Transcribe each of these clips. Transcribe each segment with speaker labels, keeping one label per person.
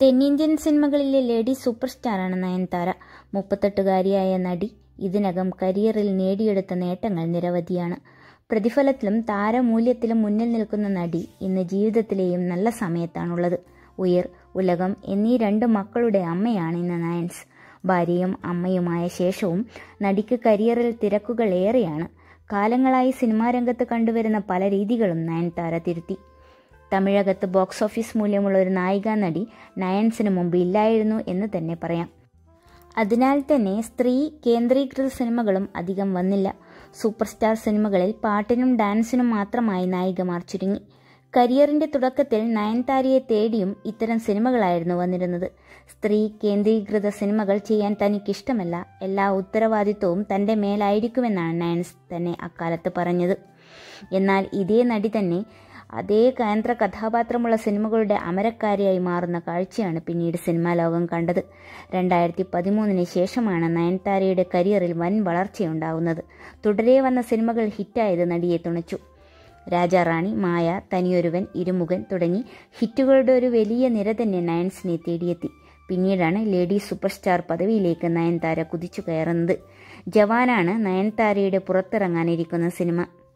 Speaker 1: തെന്നിന്ത്യൻ സിനിമകളിലെ lady super സ്റ്റാറാണ് നയൻതാര മുപ്പത്തെട്ടുകാരിയായ നടി ഇതിനകം കരിയറിൽ നേടിയെടുത്ത നേട്ടങ്ങൾ നിരവധിയാണ് പ്രതിഫലത്തിലും താരമൂല്യത്തിലും മുന്നിൽ നിൽക്കുന്ന നടി ഇന്ന് ജീവിതത്തിലെയും നല്ല സമയത്താണുള്ളത് ഉയർ ഉലകം എന്നീ രണ്ട് മക്കളുടെ അമ്മയാണ് ഇന്ന് നയൻസ് ഭാര്യയും അമ്മയുമായ ശേഷവും നടിക്ക് കരിയറിൽ തിരക്കുകൾ ഏറെയാണ് കാലങ്ങളായി സിനിമാ രംഗത്ത് കണ്ടുവരുന്ന പല രീതികളും നയൻതാര തിരുത്തി തമിഴകത്ത് ബോക്സ് ഓഫീസ് മൂല്യമുള്ള ഒരു നായികാ നടി നയൻസിന് മുമ്പ് ഇല്ലായിരുന്നു എന്ന് തന്നെ പറയാം അതിനാൽ തന്നെ സ്ത്രീ കേന്ദ്രീകൃത സിനിമകളും അധികം വന്നില്ല സൂപ്പർ സ്റ്റാർ സിനിമകളിൽ പാട്ടിനും ഡാൻസിനും മാത്രമായി നായികമാർ ചുരുങ്ങി കരിയറിന്റെ തുടക്കത്തിൽ നയൻതാരയെ തേടിയും ഇത്തരം സിനിമകളായിരുന്നു വന്നിരുന്നത് സ്ത്രീ കേന്ദ്രീകൃത സിനിമകൾ ചെയ്യാൻ തനിക്കിഷ്ടമല്ല എല്ലാ ഉത്തരവാദിത്വവും തന്റെ മേലായിരിക്കുമെന്നാണ് നയൻസ് തന്നെ അക്കാലത്ത് പറഞ്ഞത് എന്നാൽ ഇതേ നടി തന്നെ അതേ കേന്ദ്ര കഥാപാത്രമുള്ള സിനിമകളുടെ അമരക്കാരിയായി മാറുന്ന കാഴ്ചയാണ് പിന്നീട് സിനിമാ ലോകം കണ്ടത് രണ്ടായിരത്തി പതിമൂന്നിന് ശേഷമാണ് നയൻതാരയുടെ കരിയറിൽ വൻ വളർച്ചയുണ്ടാകുന്നത് തുടരെ വന്ന സിനിമകൾ ഹിറ്റായത് നടിയെ തുണച്ചു രാജാറാണി മായ തനിയൊരുവൻ ഇരുമുഖൻ തുടങ്ങി ഹിറ്റുകളുടെ ഒരു വലിയ നിര തന്നെ നയൻസിനെ തേടിയെത്തി പിന്നീടാണ് ലേഡി സൂപ്പർ സ്റ്റാർ പദവിയിലേക്ക് നയൻതാര കുതിച്ചു കയറുന്നത് ജവാനാണ് നയൻതാരയുടെ പുറത്തിറങ്ങാനിരിക്കുന്ന സിനിമ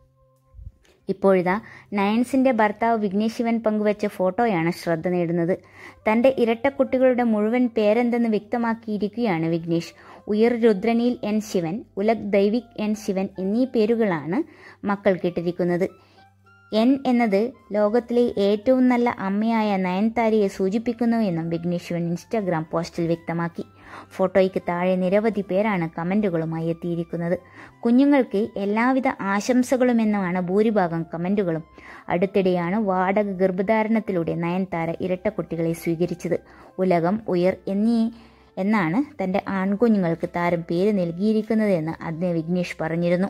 Speaker 1: ഇപ്പോഴിതാ നയൻസിന്റെ ഭർത്താവ് വിഘ്നേഷ് ശിവൻ പങ്കുവച്ച ഫോട്ടോയാണ് ശ്രദ്ധ നേടുന്നത് തന്റെ ഇരട്ടക്കുട്ടികളുടെ മുഴുവൻ പേരെന്തെന്ന് വ്യക്തമാക്കിയിരിക്കുകയാണ് വിഘ്നേഷ് ഉയർ രുദ്രനിൽ എൻ ശിവൻ ഉലക് ദൈവിക് എൻ ശിവൻ എന്നീ പേരുകളാണ് മക്കൾ കിട്ടിരിക്കുന്നത് എൻ എന്നത് ലോകത്തിലെ ഏറ്റവും നല്ല അമ്മയായ നയൻതാരയെ സൂചിപ്പിക്കുന്നു എന്നും വിഘ്നേഷ് ശിവൻ ഇൻസ്റ്റാഗ്രാം പോസ്റ്റിൽ വ്യക്തമാക്കി ഫോട്ടോയ്ക്ക് താഴെ നിരവധി പേരാണ് കമന്റുകളുമായി എത്തിയിരിക്കുന്നത് കുഞ്ഞുങ്ങൾക്ക് എല്ലാവിധ ആശംസകളുമെന്നാണ് ഭൂരിഭാഗം കമന്റുകളും അടുത്തിടെയാണ് വാടക ഗർഭധാരണത്തിലൂടെ നയൻതാര ഇരട്ടക്കുട്ടികളെ സ്വീകരിച്ചത് ഉലകം ഉയർ എന്നീ എന്നാണ് തന്റെ ആൺകുഞ്ഞുങ്ങൾക്ക് താരം പേര് നൽകിയിരിക്കുന്നതെന്ന് അന്ന് വിഘ്നേഷ് പറഞ്ഞിരുന്നു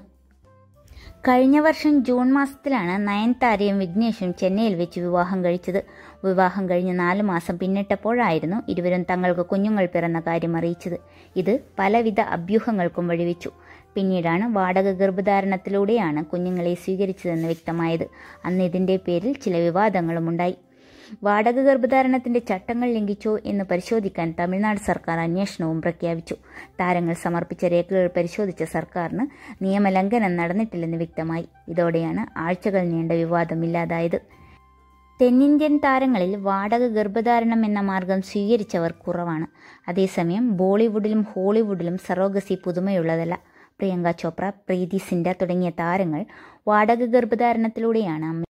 Speaker 1: കഴിഞ്ഞ വർഷം ജൂൺ മാസത്തിലാണ് നയൻതാരയും വിഘ്നേഷും ചെന്നൈയിൽ വെച്ച് വിവാഹം കഴിച്ചത് വിവാഹം കഴിഞ്ഞ് നാല് മാസം പിന്നിട്ടപ്പോഴായിരുന്നു ഇരുവരും തങ്ങൾക്ക് കുഞ്ഞുങ്ങൾ പിറന്ന കാര്യം അറിയിച്ചത് ഇത് പലവിധ അഭ്യൂഹങ്ങൾക്കും വഴിവെച്ചു പിന്നീടാണ് വാടക ഗർഭധാരണത്തിലൂടെയാണ് കുഞ്ഞുങ്ങളെ സ്വീകരിച്ചതെന്ന് വ്യക്തമായത് അന്ന് ഇതിന്റെ പേരിൽ ചില വിവാദങ്ങളും ഉണ്ടായി വാടക ഗർഭധാരണത്തിന്റെ ചട്ടങ്ങൾ ലംഘിച്ചോ എന്ന് പരിശോധിക്കാൻ തമിഴ്നാട് സർക്കാർ അന്വേഷണവും പ്രഖ്യാപിച്ചു താരങ്ങൾ സമർപ്പിച്ച രേഖകൾ പരിശോധിച്ച സർക്കാരിന് നിയമലംഘനം നടന്നിട്ടില്ലെന്ന് വ്യക്തമായി ഇതോടെയാണ് ആഴ്ചകൾ നീണ്ട വിവാദം ഇല്ലാതായത് തെന്നിന്ത്യൻ താരങ്ങളിൽ വാടക ഗർഭധാരണം എന്ന മാർഗം സ്വീകരിച്ചവർ കുറവാണ് അതേസമയം ബോളിവുഡിലും ഹോളിവുഡിലും സറോഗസി പുതുമയുള്ളതല്ല പ്രിയങ്ക ചോപ്ര പ്രീതി സിൻഡ തുടങ്ങിയ താരങ്ങൾ വാടക ഗർഭധാരണത്തിലൂടെയാണ് അമ്മ